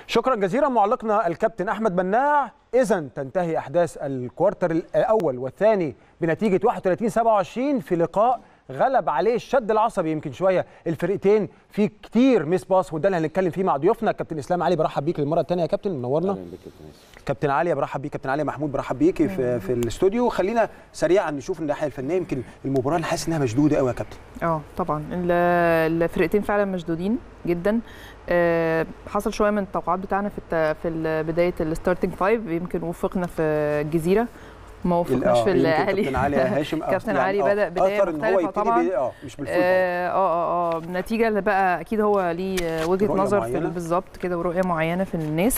شكرا جزيلا معلقنا الكابتن احمد مناع اذا تنتهي احداث الكوارتر الاول والثاني بنتيجه 31 27 في لقاء غلب عليه الشد العصبي يمكن شويه الفرقتين في كتير ميس باس وده اللي هنتكلم فيه مع ضيوفنا كابتن اسلام علي برحب بيك للمره الثانيه يا كابتن منورنا كابتن علي برحب بيك كابتن علي محمود برحب بيك في, في الاستوديو خلينا سريعا نشوف الناحيه الفنيه يمكن المباراه اللي حاسس انها مشدوده قوي يا كابتن اه طبعا ال- الفرقتين فعلا مشدودين جدا آه، حصل شويه من التوقعات بتاعنا في الت- في ال- بدايه الستارتنج فايف يمكن وفقنا في الجزيره ما وفقناش في يمكن الاهلي كابتن علي هاشم آه، كابتن يعني علي آه، بدأ بداية أثر إن هو مختلفة يبتدي طبعاً. بداية- اه مش بالفوز اه اه اه النتيجه اللي بقى اكيد هو ليه وجهه رؤية نظر في معينة. ال- بالظبط كده ورؤيه معينه في الناس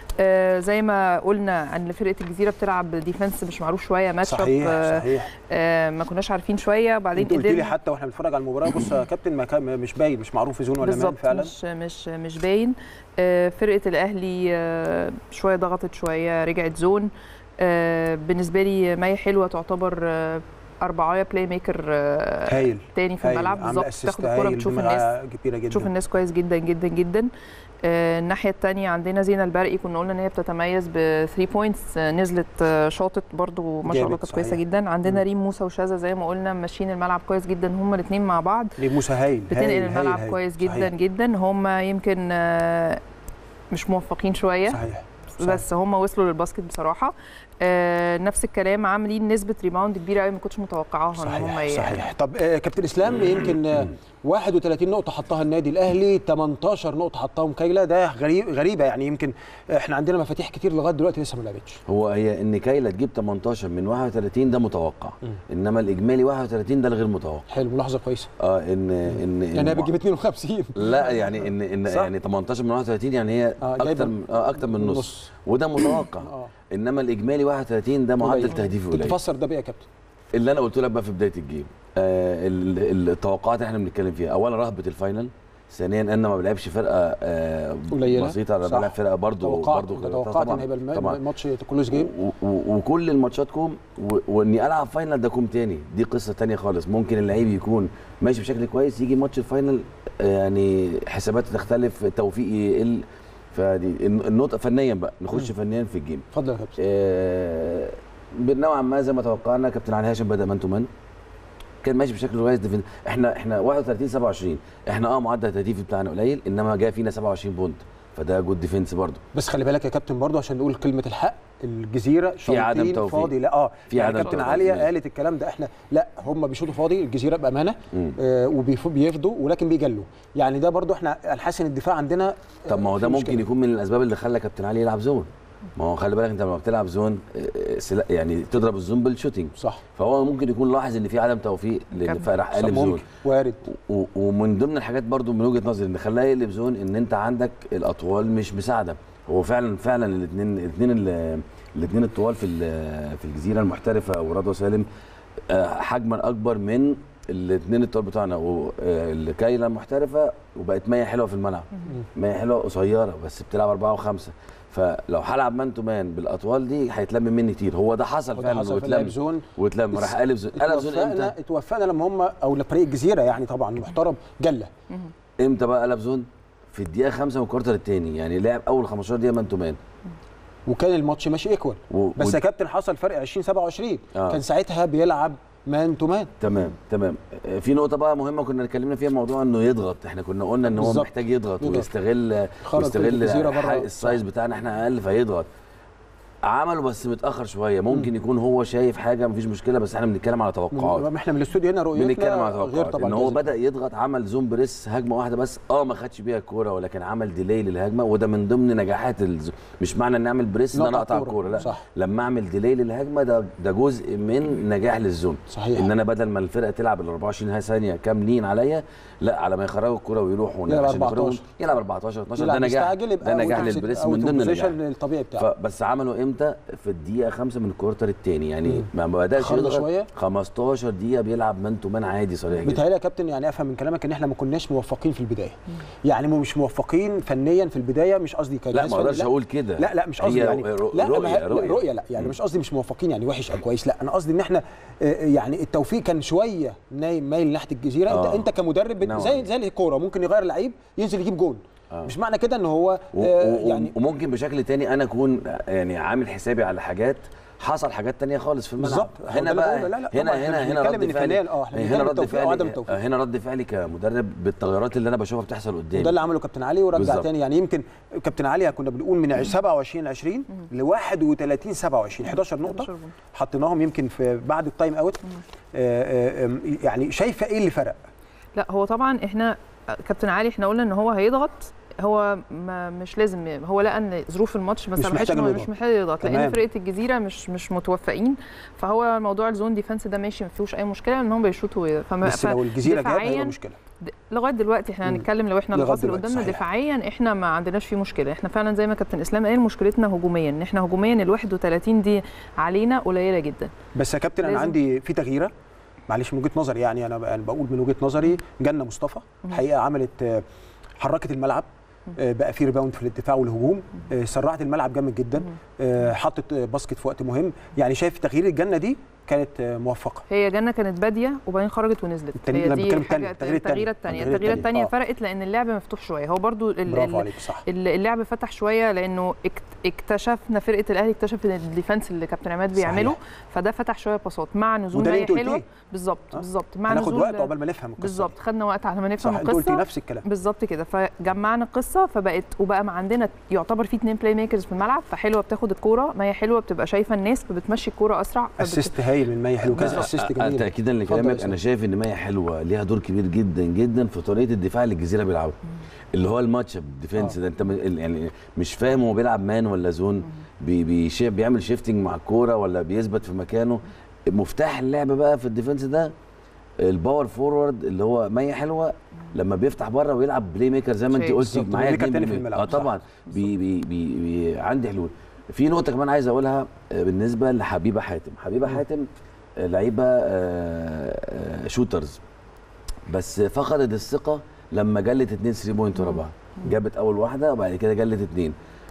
آه زي ما قلنا ان فرقه الجزيره بتلعب ديفنس مش معروف شويه ماتش اب صحيح آه صحيح آه ما كناش عارفين شويه وبعدين انت قلت لي قدرنا حتى واحنا بنتفرج على المباراه بص يا كابتن ما كان مش باين مش معروف زون ولا مان بالظبط فعلا مش مش مش باين آه، فرقه الاهلي آه، شويه ضغطت شويه رجعت زون آه، بالنسبه لي مي حلوه تعتبر آه، اربعايه بلاي ميكر آه، هايل تاني في هايل. الملعب عاملة بالظبط assist تاخد الكوره هايل بتشوف دماغها الناس كبيره جدا تشوف الناس كويس جدا جدا جدا آه، الناحيه الثانيه عندنا زينه البرقي كنا قلنا ان هي بتتميز ب 3 بوينتس نزلت آه، شاطت برضو ما شاء الله جامد، كانت كويسه صحيح. جدا عندنا مم. ريم موسى وشاذا زي ما قلنا ماشيين الملعب كويس جدا هما الاثنين مع بعض ليه موسى هايل بتنقل هايل، الملعب هايل، هايل. كويس جدا صحيح. جدا هم يمكن آه، مش موفقين شويه صحيح بس هم وصلوا للباسكت بصراحه آه نفس الكلام عاملين نسبه ريباوند كبيره قوي ما كنتش متوقعاها ان هم صحيح صحيح طب آه، كابتن اسلام يمكن آه، 31 نقطه حطها النادي الاهلي 18 نقطه حطاهم كايلا ده غريب غريبه يعني يمكن احنا عندنا مفاتيح كتير لغايه دلوقتي لسه ما لعبتش هو هي ان كايلا تجيب 18 من 31 ده متوقع مم. انما الاجمالي 31 ده الغير متوقع حلو ملاحظه كويسه اه ان ان يعني هي إن- بتجيب 52 لا يعني ان ان صح؟ يعني 18 من 31 يعني هي آه، جايبة اكتر من اه اكتر من نص. نص وده متوقع اه انما الاجمالي 31 ده معدل قليل. تهديفي قليل تفسر ده بقى يا كابتن اللي انا قلت لك بقى في بدايه الجيم آه ال- ال- التوقعات اللي احنا بنتكلم فيها اولا رهبه الفاينل ثانيا انا ما بلعبش فرقه آه قليلة. بسيطه انا صح. بلعب فرقه برضو توقعت برضو انت توقعت ان هيبقى الم- طبعا الماتش كلوز جيم و- و- وكل الماتشات كوم و- واني العب فاينل ده كوم تاني دي قصه تانية خالص ممكن اللعيب يكون ماشي بشكل كويس يجي ماتش الفاينل آه، يعني حساباته تختلف توفيقي يقل فدي الن- النقطه فنيا بقى نخش فنيا في الجيم اتفضل يا كابتن آه، نوعا ما زي ما توقعنا كابتن علي هاشم بدا مان تو مان كان ماشي بشكل كويس ديفن- احنا احنا 31 27 احنا اه معدل التهديف بتاعنا قليل انما جاء فينا 27 بونت فده جود ديفنس برضه بس خلي بالك يا كابتن برضو عشان نقول كلمه الحق الجزيره في عدم شوطين توفيق. فاضي لا اه في يعني عدم كابتن توفيق. عليا ماشي. قالت الكلام ده احنا لا هم بيشوطوا فاضي الجزيره بامانه مم. آه وبيفضوا ولكن بيجلوا يعني ده برضو احنا انا حاسس ان الدفاع عندنا آه، طب ما هو في ده مشكلة. ممكن يكون من الاسباب اللي خلى كابتن علي يلعب زون ما هو خلي بالك انت لما بتلعب زون آه، آه، سلا- يعني تضرب الزون بالشوتنج صح فهو ممكن يكون لاحظ ان في عدم توفيق لان كابتن. فراح صح، قلب زون ممكن وارد و- ومن ضمن الحاجات برضو من وجهه نظري ان خلاه يقلب زون ان انت عندك الاطوال مش مساعده هو فعلا فعلا الاثنين الاثنين الاثنين الطوال في ال- في الجزيره المحترفه ورضوى سالم آه، حجما اكبر من الاثنين الطوال بتوعنا والكايله محترفه وبقت مية حلوه في الملعب مية حلوه قصيره بس بتلعب اربعه وخمسه فلو هلعب مان تو مان بالاطوال دي هيتلم مني كتير هو ده حصل وده فعلا حصل في لعب واتلم زون واتلم راح قلب زون قلب زون امتى؟ اتوفقنا اتوفقنا لما هم او لفريق الجزيره يعني طبعا محترم جله امتى بقى قلب زون؟ في الدقيقه 5 من الكوارتر الثاني يعني لعب اول 15 دقيقه مان تو مان وكان الماتش ماشي ايكوال و- بس و- يا كابتن حصل فرق 20 27 آه. كان ساعتها بيلعب مان تو مان تمام تمام آه، في نقطه بقى مهمه كنا اتكلمنا فيها موضوع انه يضغط احنا كنا قلنا ان هو بالظبط. محتاج يضغط يضغط. ويستغل خرج في ويستغل الجزيرة ح- بره. السايز بتاعنا احنا اقل فيضغط عمله بس متاخر شويه ممكن يكون هو شايف حاجه مفيش مشكله بس احنا بنتكلم على توقعات من- احنا من الاستوديو هنا رؤيتنا بنتكلم على غير توقعات طبعا ان هو جايزة. بدا يضغط عمل زوم بريس هجمه واحده بس اه ما خدش بيها الكوره ولكن عمل ديلي للهجمه وده من ضمن نجاحات الز... مش معنى ان اعمل بريس ان انا نقطع اقطع الكورة. الكوره لا صح. لما اعمل ديلي للهجمه ده ده جزء من نجاح للزون صحيح. ان انا بدل ما الفرقه تلعب ال 24 ثانيه كاملين عليا لا على ما يخرجوا الكوره ويروحوا يلعب عشان يخرجوا 14. يلعب 14 12 يلعب ده نجاح مستعجل يبقى ده نجاح أوت للبريس أوت من ضمن بوزيشن النجاح الطبيعي بتاعه فبس عملوا امتى في الدقيقه 5 من الكوارتر الثاني يعني ما بداش خرج يضغط شوية؟ 15 دقيقه بيلعب مان تو مان عادي صريح جدا بيتهيألي يا كابتن يعني افهم من كلامك ان احنا ما كناش موفقين في البدايه يعني مو- مش موفقين فنيا في البدايه مش قصدي لا كجهاز ما فني، اقدرش اقول كده لا لا مش قصدي هي يعني رؤ- لا ما رؤيه هي- رؤيه رؤيه لا يعني مش قصدي مش موفقين يعني وحش او كويس لا انا قصدي ان احنا آه، يعني التوفيق كان شويه نايم مايل ناحيه الجزيره انت آه. انت كمدرب بت- نعم. زي زي الكوره ممكن يغير لعيب ينزل يجيب جون آه. مش معنى كده ان هو و- آه و- يعني وممكن بشكل تاني انا اكون يعني عامل حسابي على حاجات حصل حاجات تانية خالص في الملعب بالظبط. هو ده هنا اللي بقى بقوله. لا، لا، هنا طبعاً. هنا إحنا هنا بنتكلم رد إن فعلي فنياً، آه، إحنا هنا بنتكلم رد التوفيق وعدم فعلي التوفيق. هنا رد فعلي كمدرب بالتغيرات اللي انا بشوفها بتحصل قدامي وده اللي عمله كابتن علي ورجع بالظبط. تاني يعني يمكن كابتن علي كنا بنقول من 27 20 ل 31 27 11 نقطه 11 بونت. حطيناهم يمكن في بعد التايم اوت آه، آه، آه، يعني شايفه ايه اللي فرق؟ لا هو طبعا احنا كابتن علي احنا قلنا ان هو هيضغط هو ما مش لازم هو لقى ان ظروف الماتش ما مش سمحتش محتاج ان هو إنه مش محتاج يضغط تمام. لان فرقه الجزيره مش مش متوفقين فهو موضوع الزون ديفense ده ماشي ما فيهوش اي مشكله ان هم بيشوطوا فما بس لو الجزيره جاب هيبقى دفاعياً مشكله د- لغايه دلوقتي احنا مم. هنتكلم لو احنا لغاية الخاص اللي دلوقتي، قدامنا صحيح. دفاعيا احنا ما عندناش فيه مشكله احنا فعلا زي ما كابتن اسلام قال مشكلتنا هجوميا ان احنا هجوميا ال 31 دي علينا قليله جدا بس يا كابتن انا لازم. عندي في تغييره معلش من وجهه نظري يعني انا ب- أنا بقول من وجهه نظري جنة مصطفى الحقيقه عملت آه، حركت الملعب آه، بقى في ريباوند في الدفاع والهجوم آه، سرعت الملعب جامد جدا آه، حطت آه، باسكت في وقت مهم يعني شايف تغيير الجنه دي كانت آه، موفقه هي جنة كانت باديه وبعدين خرجت ونزلت التاني- هي أنا دي بتكلم حاجه التانية، التغيير التاني. التغييره الثانيه التغيير التغييره التاني، الثانيه آه. فرقت لان اللعب مفتوح شويه هو برضو ال- برافو ال- عليك صح ال- اللعب فتح شويه لانه اكت- اكتشفنا فرقه الاهلي اكتشفت ان الديفنس اللي كابتن عماد بيعمله صحيح. فده فتح شويه باصات مع نزول وده اللي ميه انت حلوه قلتيه. بالظبط آه. بالظبط مع هناخد نزول وقت عقبال ما نفهم القصه بالظبط خدنا وقت على ما صح نفهم انت قلتي القصه نفس الكلام بالظبط كده فجمعنا القصه فبقت وبقى ما عندنا يعتبر في اثنين بلاي ميكرز في الملعب فحلوه بتاخد الكوره ما هي حلوه بتبقى شايفه الناس فبتمشي الكوره اسرع فبت- اسيست هايل من مي حلو كذا بالظبط. اسيست أ- جميل تاكيدا اتفضل يا لكلامك أستاذ. انا شايف ان مية حلوه ليها دور كبير جدا جدا في طريقه الدفاع اللي الجزيره بيلعبها اللي هو الماتش اب ديفنس آه. ده انت م- يعني مش فاهم هو بيلعب مان ولا زون بي بيشي بيعمل شيفتنج مع الكوره ولا بيثبت في مكانه مفتاح اللعب بقى في الديفنس ده الباور فورورد اللي هو مية حلوه لما بيفتح بره ويلعب بلاي ميكر زي ما انت شايف. قلتي بالظبط، معايا بلاي ميكر اتنين تاني في بلاي- الملعب، اه طبعا صح. بي بي بي بي عندي حلول في نقطه كمان عايز اقولها آه، بالنسبه لحبيبه حاتم حبيبه حاتم آه، لعيبه آه، آه، شوترز بس فقدت الثقه لما جلت اتنين 3 بوينت ورا بعض جابت اول واحده وبعد كده جلت اتنين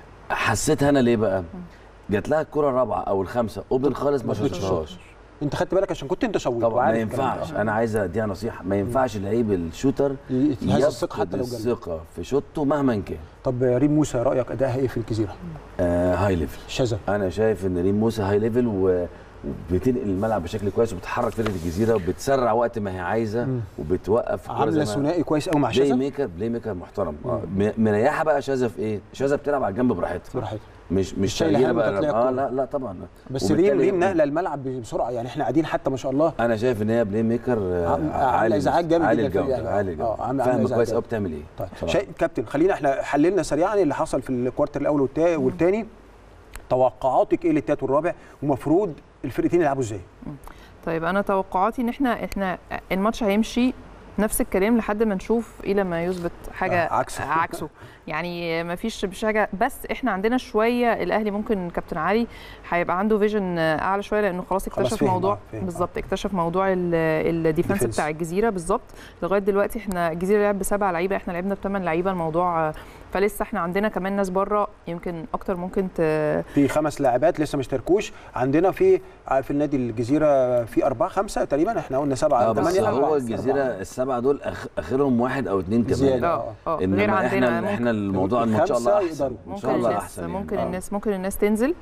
حسيتها انا ليه بقى جات لها الكره الرابعه او الخامسه اوبن خالص ما ما شفتش. شفتهاش انت خدت بالك عشان كنت انت شويت طبعا ما وعارف الكلام ده. ينفعش انا عايز اديها نصيحه ما ينفعش لعيب الشوتر يتهز الثقه حتى يفقد لو جلد الثقه في شوطه مهما كان طب ريم موسى رايك ادائها ايه في الجزيره؟ آه هاي ليفل شذا انا شايف ان ريم موسى هاي ليفل و... وبتنقل الملعب بشكل كويس وبتحرك فرقه الجزيره وبتسرع وقت ما هي عايزه مم. وبتوقف الكرة عامله زي ما- ثنائي كويس قوي مع بلاي شذا ميكر بلاي ميكر محترم آه. م- مريحه بقى شاذة في ايه؟ شاذة بتلعب على الجنب براحتها براحتها مش مش شايلة شايله هم بقى تطلع اه الكورة. لا لا طبعا بس وبالتالي- ريم ريم نقله الملعب بسرعه يعني احنا قاعدين حتى ما شاء الله انا شايف ان هي بلاي ميكر آه، عم- عاملة عالي إزعاج جامد عالي جدا في الجوده اللعبة. عالي آه، الجوده عاملة- عاملة فاهمه إزعاج كويس جامد. قوي بتعمل ايه طيب بصراحة. شيء كابتن خلينا احنا حللنا سريعا اللي حصل في الكوارتر الاول والتا- والثاني توقعاتك ايه للتالت والرابع ومفروض الفرقتين يلعبوا ازاي؟ طيب انا توقعاتي ان احنا احنا الماتش هيمشي نفس الكلام لحد ما نشوف الى ما يثبت حاجه آه، عكسه. عكسه يعني ما فيش مش حاجه بس احنا عندنا شويه الاهلي ممكن كابتن علي هيبقى عنده فيجن اعلى شويه لانه خلاص خلاص اكتشف فهم، موضوع آه، فهم، آه. بالظبط اكتشف موضوع الديفنس Defense. بتاع الجزيره بالظبط لغايه دلوقتي احنا الجزيره لعب بسبع لعيبه احنا لعبنا بثمان لعيبه الموضوع آه، فلسه احنا عندنا كمان ناس بره يمكن اكتر ممكن ت... في خمس لاعبات لسه ما اشتركوش عندنا في في النادي الجزيره في اربعه خمسه تقريبا احنا قلنا سبعه اه بس ثمانيه هو الجزيره السبعه دول أخ... اخرهم واحد او اتنين كمان زيادة. اه اه غير انما عندنا احنا ممكن- احنا الموضوع ان شاء الله الخمسة احسن يقدروا. ان ممكن شاء الله الناس احسن يعني. ممكن آه. الناس ممكن الناس تنزل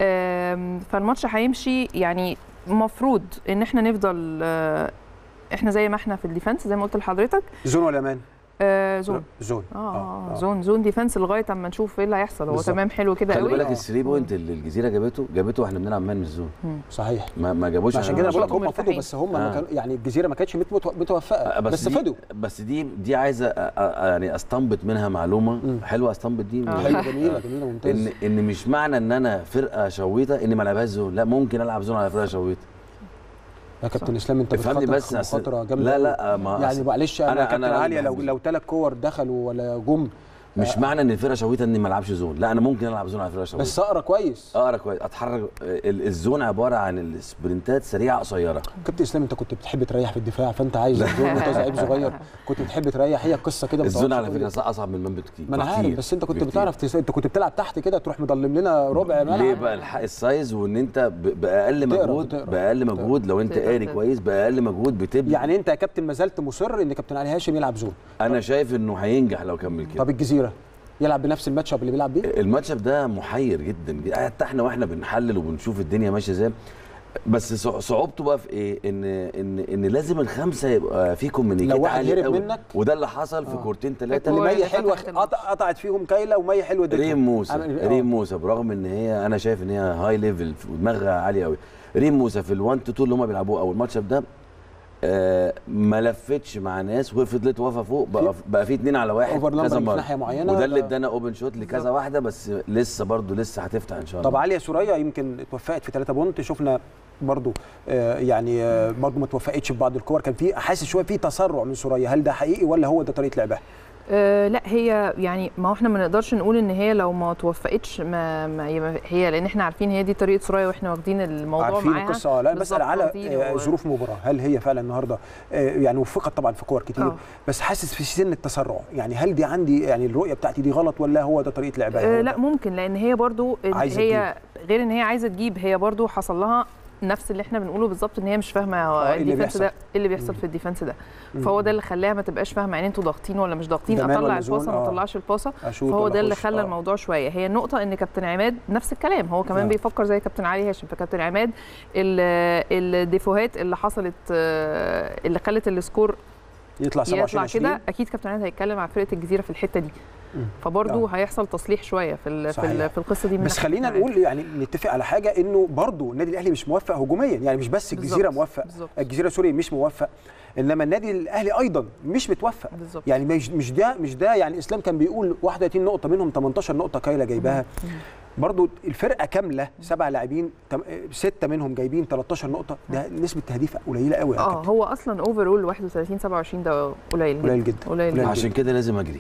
آم، فالماتش هيمشي يعني المفروض ان احنا نفضل آه، احنا زي ما احنا في الديفنس زي ما قلت لحضرتك زون ولا مان؟ آه، زون زون اه اه زون زون ديفنس لغايه اما نشوف ايه اللي هيحصل هو بالظبط. تمام حلو كده خلي قوي بالك آه. الثري بوينت اللي الجزيره جابته جابته واحنا بنلعب مان مش زون صحيح ما, ما جابوش عشان إحنا كده آه، بقول لك شاطرين هم فادوا مرتاحين. بس هم ما آه. كانوا يعني الجزيره ما كانتش مت- متوفقه آه، بس, بس دي فادوا بس دي دي عايزه أ- أ- يعني استنبط منها معلومه مم. حلوه استنبط دي آه. حلوه جميله جميله ممتاز ان ان مش معنى ان انا فرقه شويطه اني ما العبهاش زون لا ممكن العب زون على فرقه شويطه يا كابتن اسلام انت افهمني بتخاطر بس أصل- مخاطره جامده لا أوي. لا ما يعني أصل معلش انا, أنا- كابتن أنا عاليه لو بحب- لو ثلاث كور دخلوا ولا جم مش معنى ان الفرقه شويطه اني ما العبش زون لا انا ممكن العب زون على فرقه شويطه بس اقرا كويس اقرا كويس اتحرك ال- الزون عباره عن السبرنتات سريعه قصيره كابتن اسلام انت كنت بتحب تريح في الدفاع فانت عايز الزون وانت لعيب صغير كنت بتحب تريح هي القصه كده الزون متوقعش على تقول فكره اصعب من المان بكتير ما انا عارف بكتير، بس انت كنت بكتير. بتعرف تس... انت كنت بتلعب تحت كده تروح مضلم لنا ربع ملعب ليه بقى الحق السايز وان انت ب- باقل بتقرا- مجهود بتقرا- باقل مجهود لو انت بتقرا- قاري بتقرا. كويس باقل مجهود بتبني يعني انت يا كابتن ما زلت مصر ان كابتن علي هاشم يلعب زون انا شايف انه هينجح لو كمل كده طب الجزيره يلعب بنفس الماتش اب اللي بيلعب بيه الماتش ده محير جدا جدا. حتى احنا واحنا بنحلل وبنشوف الدنيا ماشيه ازاي بس صع- صعوبته بقى في ايه ان ان ان لازم الخمسه يبقى في كوميونيكيت لو واحد عالي هرب قوي. منك- وده اللي حصل في آه. كورتين ثلاثه اللي هو مي اللي حلوه فتحت الماتش. قطع- قطعت فيهم كايلا ومي حلوه اديتهم. ريم موسى عمل- آه. ريم موسى برغم ان هي انا شايف ان هي هاي ليفل ودماغها عاليه قوي ريم موسى في ال1 تو 2 اللي هم بيلعبوه او الماتش اب ده آه ما لفتش مع ناس وفضلت واقفه فوق بقى, بقى في اتنين على واحد أوفر كذا لامبرنج في مره ناحية معينة وده اللي ده- ادانا اوبن شوت لكذا بالظبط. واحده بس لسه برضو لسه هتفتح ان شاء الله طب عليا سوريا يمكن اتوفقت في 3 بونت شفنا برضو آه يعني آه برضو ما توفقتش في بعض الكور كان في حاسس شويه في تسرع من سوريا هل ده حقيقي ولا هو ده طريقه لعبها أه لا هي يعني ما هو احنا ما نقدرش نقول ان هي لو ما توفقتش ما, ما يبقى هي لان احنا عارفين هي دي طريقه سوريا واحنا واخدين الموضوع عارفين معاها القصه آه، لا بسال بالظبط، على واخدين آه و- ظروف مباراه هل هي فعلا النهارده آه يعني وفقت طبعا في كور كتير آه. بس حاسس في سن التسرع يعني هل دي عندي يعني الرؤيه بتاعتي دي غلط ولا هو ده طريقه لعبها أه هو لا ده؟ ممكن لان هي برضو إن عايزة هي غير ان هي عايزه تجيب هي برضو حصل لها نفس اللي احنا بنقوله بالظبط ان هي مش فاهمه آه، إيه اللي الديفنس بيحصل؟ ده ايه اللي بيحصل مم. في الديفنس ده مم. فهو ده اللي خلاها ما تبقاش فاهمه يعني انتوا ضاغطين ولا مش ضاغطين زمان اطلع ولا زون، الباصه ما آه. اطلعش الباصه أشوط فهو ولا ده اللي أخش؟ خلى آه. الموضوع شويه هي النقطه ان كابتن عماد نفس الكلام هو كمان آه. بيفكر زي كابتن علي هاشم فكابتن عماد ال- الديفوهات اللي حصلت آه، اللي خلت السكور يطلع 27 يطلع 20 كده اكيد كابتن عماد هيتكلم عن فرقه الجزيره في الحته دي مم. فبرضه آه. هيحصل تصليح شويه في ال- في, صحيح. ال- في القصه دي من بس ناحية خلينا كابتن نقول يعني نتفق على حاجه انه برضو النادي الاهلي مش موفق هجوميا يعني مش بس الجزيره بالظبط، موفق بالظبط. الجزيره سوري مش موفق انما النادي الاهلي ايضا مش متوفق بالظبط. يعني مش مش ده مش ده يعني اسلام كان بيقول 31 نقطه منهم 18 نقطه كايلا جايباها برضو الفرقه كامله سبع لاعبين تم- سته منهم جايبين 13 نقطه ده نسبه تهديف قليله قوي يا اه كابتن هو اصلا اوفرول 31 27 ده قليل قليل جدا قليل قليل جدا عشان كده لازم اجري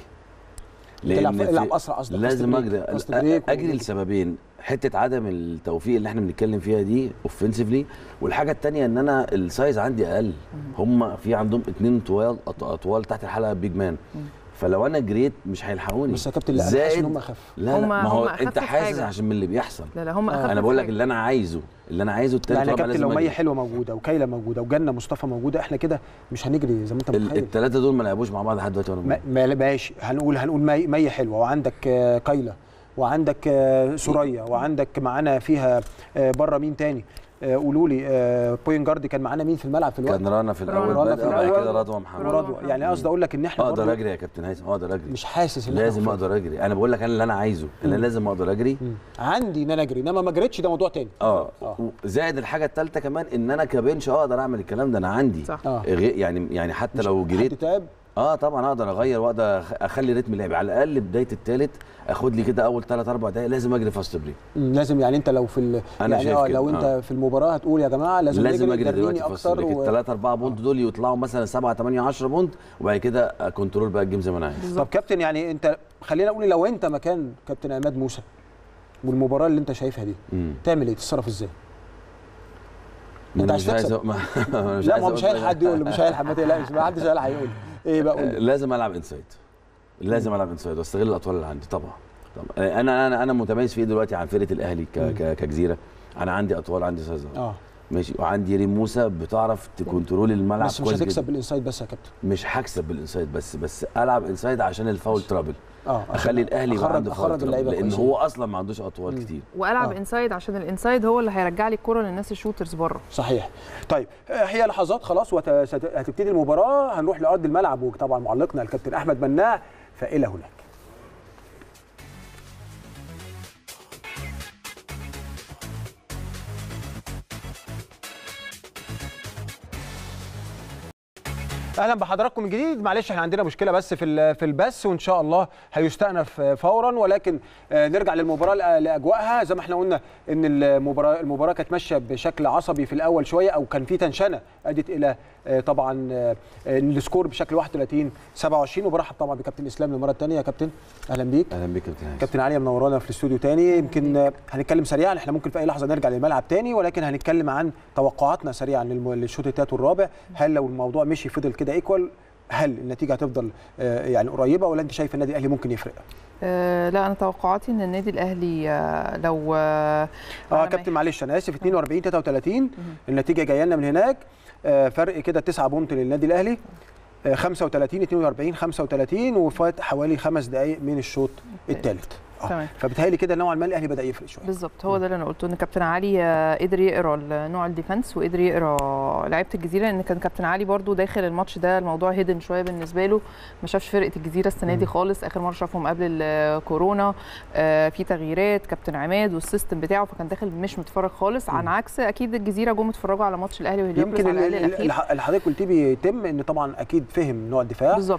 تلعب في- العب اسرع قصدك لازم فاست بريك، اجري فاست بريك و- اجري لسببين حته عدم التوفيق اللي احنا بنتكلم فيها دي اوفنسively والحاجه الثانيه ان انا السايز عندي اقل هم في عندهم اتنين طوال أط- اطوال تحت الحلقه بيج مان فلو انا جريت مش هيلحقوني بس يا كابتن لا انا حاسس ان هم اخف لا لا هم- ما هو هم أخف انت في حاسس حاجة. عشان من اللي بيحصل لا لا هم آه. اخف انا في بقول لك حاجة. اللي انا عايزه اللي انا عايزه التالت يعني يا رابع كابتن لازم لو مي أجري. حلوه موجوده وكايلا موجوده وجنه مصطفى موجوده احنا كده مش هنجري زي ما انت ال- متخيل التلاته دول ما لعبوش مع بعض لحد دلوقتي ولا ما- ما- ماشي هنقول هنقول مي, مي حلوه وعندك آه، كايلا وعندك آه، سوريا وعندك معانا فيها آه، بره مين تاني آه، قولوا لي آه، بوين جارد كان معانا مين في الملعب في الوقت كان رانا في الاول رانا بدأ في وبعد الأول. كده رضوى محمد رضوى. ورضوى يعني قصدي اقول لك ان احنا اقدر برضو اجري يا كابتن هيثم اقدر اجري مش حاسس ان إحنا لازم خفيف. اقدر اجري انا بقول لك انا اللي انا عايزه انا مم. لازم اقدر اجري مم. عندي ان انا اجري انما ما جريتش ده موضوع تاني اه آه. زائد الحاجه الثالثه كمان ان انا كبنش اقدر اعمل الكلام ده انا عندي صح. اه غي- يعني يعني حتى مش لو حد جريت تعب اه طبعا اقدر اغير واقدر أخ- اخلي رتم لعبي على الاقل بدايه الثالث اخد لي كده اول ثلاث اربع دقائق لازم اجري فاست بريك مم، لازم يعني انت لو في ال... أنا يعني شايف اه كده، لو انت آه. في المباراه هتقول يا جماعه لازم, لازم نجري اجري جريني دلوقتي فاست اكتر بريك و... الثلاث اربع بونت دول يطلعوا مثلا 7 8 10 بونت وبعد كده كنترول بقى الجيم زي ما انا عايز طب بالظبط كابتن يعني انت خلينا نقول لو انت مكان كابتن عماد موسى والمباراه اللي انت شايفها دي مم. تعمل ايه تتصرف ازاي ما أنت أنا عايز مش عايز تكسب. أ- ما- مش لا عايز ما هو مش أقول هيلحق حد يقول له مش هيلحق ما تقلقش ما حدش هيلحق يقول ايه بقى قول لي. لازم العب انسايد لازم العب انسايد واستغل الاطوال اللي عندي طبعا طبعا انا انا انا متميز في ايه دلوقتي عن فرقه الاهلي ك- مم. ك- كجزيره انا عندي اطوال عندي سايز اه ماشي وعندي ريم موسى بتعرف تكنترول الملعب بس مش كويس هتكسب جدا بالانسايد بس يا كابتن مش هكسب بالانسايد بس بس العب انسايد عشان الفاول ترابل اه اخلي الاهلي يبقى أخرج- عنده فاول اخرج اللعيبه ترابل لان كويسين. هو اصلا ما عندوش اطوال مم. كتير والعب آه. انسايد عشان الانسايد هو اللي هيرجع لي الكره للناس الشوترز بره صحيح طيب آه، هي لحظات خلاص وهتبتدي المباراه هنروح لارض الملعب وطبعا معلقنا الكابتن احمد مناع فالى هناك اهلا بحضراتكم من جديد معلش احنا عندنا مشكله بس في ال- في البث وان شاء الله هيستأنف فورا ولكن آه، نرجع للمباراه لأ- لاجواءها زي ما احنا قلنا ان المباراه المباراه كانت ماشيه بشكل عصبي في الاول شويه او كان في تنشنه ادت الى آه، طبعا آه، آه، السكور بشكل 31 27 وبرحب طبعا بكابتن اسلام للمره الثانيه يا كابتن اهلا بيك اهلا بيك يا كابتن هيثم. كابتن علي منورانا في الاستوديو تاني يمكن آه، هنتكلم سريعا احنا ممكن في اي لحظه نرجع للملعب تاني ولكن هنتكلم عن توقعاتنا سريعا للم- للشوط الثالث والرابع هل لو الموضوع مشي فضل كده ايكوال هل النتيجه هتفضل آه، يعني قريبه ولا انت شايف النادي الاهلي ممكن يفرق؟ آه لا انا توقعاتي ان النادي الاهلي آه لو آه اه على ما كابتن معلش انا اسف 42 33 النتيجه جايه لنا من هناك آه، فرق كده 9 بونت للنادي الاهلي آه، 35 42 35 وفات حوالي خمس دقائق من الشوط الثالث تمام. فبتهيألي كده نوعا ما الاهلي بدا يفرق شويه بالظبط هو ده اللي انا قلته ان كابتن علي آه، قدر يقرا ال- نوع الديفنس وقدر يقرا لعيبه الجزيره لان كان كابتن علي برضو داخل الماتش ده الموضوع هيدن شويه بالنسبه له ما شافش فرقه الجزيره السنه دي خالص اخر مره شافهم قبل الكورونا آه، في تغييرات كابتن عماد والسيستم بتاعه فكان داخل مش متفرج خالص عن عكس اكيد الجزيره جم اتفرجوا على ماتش الاهلي وهليوبلس يمكن على ال- الاقل ال- الاخير اللي حضرتك قلتيه بيتم ان طبعا اكيد فهم نوع الدفاع بالظبط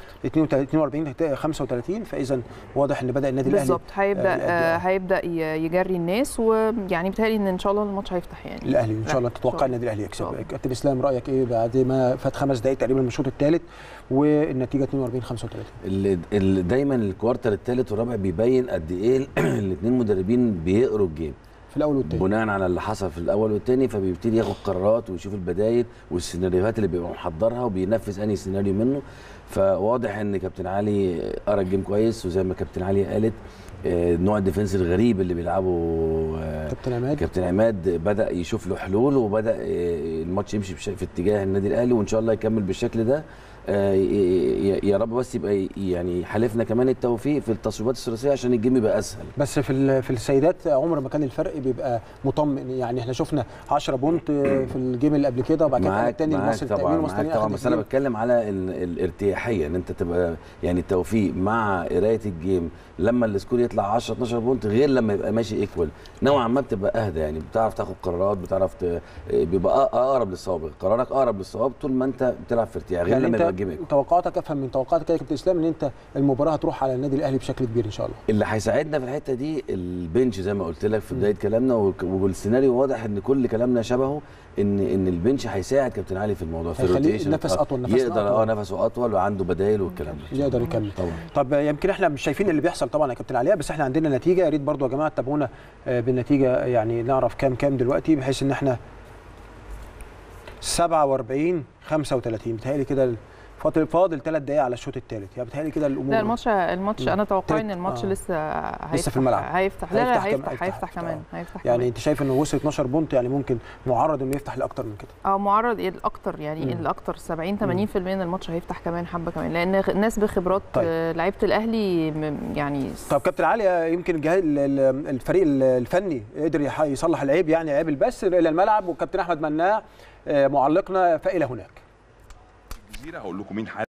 42 35 فاذا واضح ان بدا النادي الاهلي بالظبط هيبدا يأدي- آه، هيبدا ي- يجري الناس ويعني بيتهيألي ان ان شاء الله الماتش هيفتح يعني الاهلي ان شاء الله تتوقع النادي الاهلي يكسب كابتن اسلام رايك ايه بعد ما فات خمس دقائق تقريبا من الشوط الثالث والنتيجه 42 35 ال- ال- دايما الكوارتر الثالث والرابع بيبين قد ايه الاثنين مدربين بيقروا الجيم في الاول والثاني بناء على اللي حصل في الاول والثاني فبيبتدي ياخد قرارات ويشوف البدايل والسيناريوهات اللي بيبقى محضرها وبينفذ انهي سيناريو منه فواضح ان كابتن علي قرا الجيم كويس وزي ما كابتن علي قالت آه، نوع الديفنس الغريب اللي بيلعبه آه، كابتن عماد كابتن عماد بدا يشوف له حلول وبدا آه، الماتش يمشي بش- في اتجاه النادي الاهلي وان شاء الله يكمل بالشكل ده آه، ي- ي- يا رب بس يبقى ي- يعني حالفنا كمان التوفيق في التصويبات الثلاثيه عشان الجيم يبقى اسهل بس في ال- في السيدات عمر ما كان الفرق بيبقى مطمئن يعني احنا شفنا 10 بونت في الجيم اللي قبل كده وبعد كده معاك الثاني معاك المصري طبعا التامين معاك والمصري طبعا بس انا بتكلم على ال- الارتياحيه ان انت تبقى يعني التوفيق مع قرايه الجيم لما السكور يطلع 10 12 بونت غير لما يبقى ماشي ايكوال نوعا ما بتبقى اهدى يعني بتعرف تاخد قرارات بتعرف ت... بيبقى أ- اقرب للصواب قرارك اقرب للصواب طول ما انت بتلعب في ارتياح غير يعني لما يبقى انت الجيم ايكوال توقعاتك افهم من توقعاتك يا كابتن اسلام ان انت المباراه هتروح على النادي الاهلي بشكل كبير ان شاء الله اللي هيساعدنا في الحته دي البنش زي ما قلت لك في بدايه كلامنا وك- والسيناريو واضح ان كل كلامنا شبهه ان ان البنش هيساعد كابتن علي في الموضوع في هيخليه الروتيشن نفس آه، أطول، نفسنا يقدر اه أطول. نفسه اطول وعنده بدايل والكلام ده يقدر يكمل طبعا طب يمكن احنا مش شايفين اللي بيحصل طبعا يا كابتن علياء بس احنا عندنا نتيجه يا ريت برضو يا جماعه تتابعونا آه، بالنتيجه يعني نعرف كام كام دلوقتي بحيث ان احنا 47 35 بتهيألي كده فاضل فاضل ثلاث دقائق على الشوط الثالث يعني بتهيألي كده الامور لا الماتش الماتش انا توقعي ان تلت- الماتش آه. لسه هيفتح في الملعب. هيفتح لا لا هيفتح كم- هيفتح هيفتح- هيفتح كمان آه. هيفتح يعني كمان انت شايف انه وصل 12 بونت يعني ممكن معرض انه يفتح لاكتر من كده اه معرض الاكتر يعني مم. الاكتر 70 80% من الماتش هيفتح كمان حبه كمان لان الناس بخبرات طيب. آه، لعيبه الاهلي م- يعني طب كابتن علي يمكن الجهاز ال- ال- الفريق ال- الفني قدر يح- يصلح العيب يعني عيب البث الى الملعب وكابتن احمد مناع آه، معلقنا فالى هناك الجزيره هقول لكم مين حارس